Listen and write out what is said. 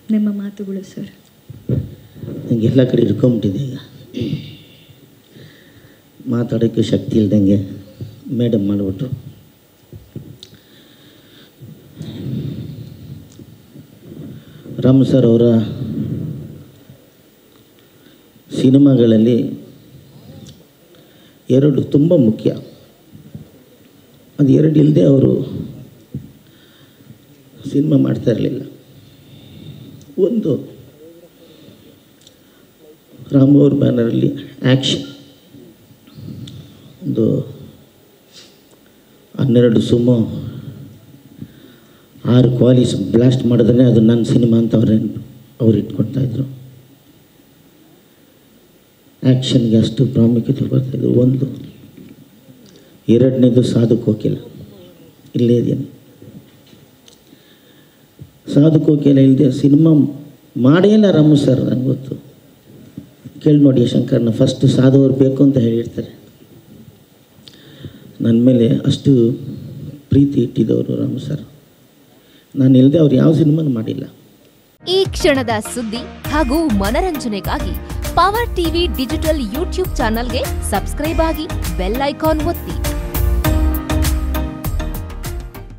ನಿಮ್ಮ ಮಾತುಗಳು ಸರ್ ನಂಗೆ ಎಲ್ಲ ಕಡೆ ಹಿಡ್ಕೊಂಬಿಟ್ಟಿದೆ ಈಗ ಮಾತಾಡೋಕ್ಕೆ ಶಕ್ತಿ ಇಲ್ದಂಗೆ ಮೇಡಮ್ ಮಾಡಿಬಿಟ್ರು ರಾಮ್ ಸರ್ ಅವರ ಸಿನಿಮಾಗಳಲ್ಲಿ ಎರಡು ತುಂಬ ಮುಖ್ಯ ಅದು ಎರಡು ಇಲ್ಲದೆ ಅವರು ಸಿನಿಮಾ ಮಾಡ್ತಾ ಇರಲಿಲ್ಲ ಒಂದು ರಾಮ್ ಅವ್ರ ಬ್ಯಾನರಲ್ಲಿ ಆ್ಯಕ್ಷನ್ ಒಂದು ಹನ್ನೆರಡು ಸುಮೋ ಆರು ಕ್ವಾಲಿಸ್ ಬ್ಲಾಸ್ಟ್ ಮಾಡಿದ್ರೆ ಅದು ನನ್ನ ಸಿನಿಮಾ ಅಂತ ಅವ್ರು ಅವ್ರು ಇಟ್ಕೊಳ್ತಾಯಿದ್ರು ಆ್ಯಕ್ಷನ್ಗೆ ಅಷ್ಟು ಪ್ರಾಮುಖ್ಯತೆ ಬರ್ತಾಯಿದ್ರು ಒಂದು ಎರಡನೇದು ಸಾಧು ಕೋಕಿಲ ಇಲ್ಲೇ ಇದೆಯೇನೆ ಸಾಧು ಕೋಕಿಲ ಇಲ್ಲದೆ ಸಿನಿಮಾ ಮಾಡೇ ಇಲ್ಲ ರಾಮು ಸರ್ ನನಗೆ ಗೊತ್ತು ಕೇಳಿ ನೋಡಿ ಶಂಕರ್ನ ಫಸ್ಟ್ ಸಾಧು ಅವ್ರು ಬೇಕು ಅಂತ ಹೇಳಿರ್ತಾರೆ ನನ್ನ ಮೇಲೆ ಅಷ್ಟು ಪ್ರೀತಿ ಇಟ್ಟಿದ್ದವರು ರಾಮು ಸರ್ ನಾನು ಇಲ್ಲದೆ ಅವ್ರು ಯಾವ ಸಿನಿಮಾನು ಮಾಡಿಲ್ಲ ಈ ಕ್ಷಣದ ಸುದ್ದಿ ಹಾಗೂ ಮನರಂಜನೆಗಾಗಿ ಪವರ್ ಟಿವಿ ಡಿಜಿಟಲ್ ಯೂಟ್ಯೂಬ್ ಚಾನಲ್ಗೆ ಸಬ್ಸ್ಕ್ರೈಬ್ ಆಗಿ ಬೆಲ್ ಐಕಾನ್ ಒತ್ತಿ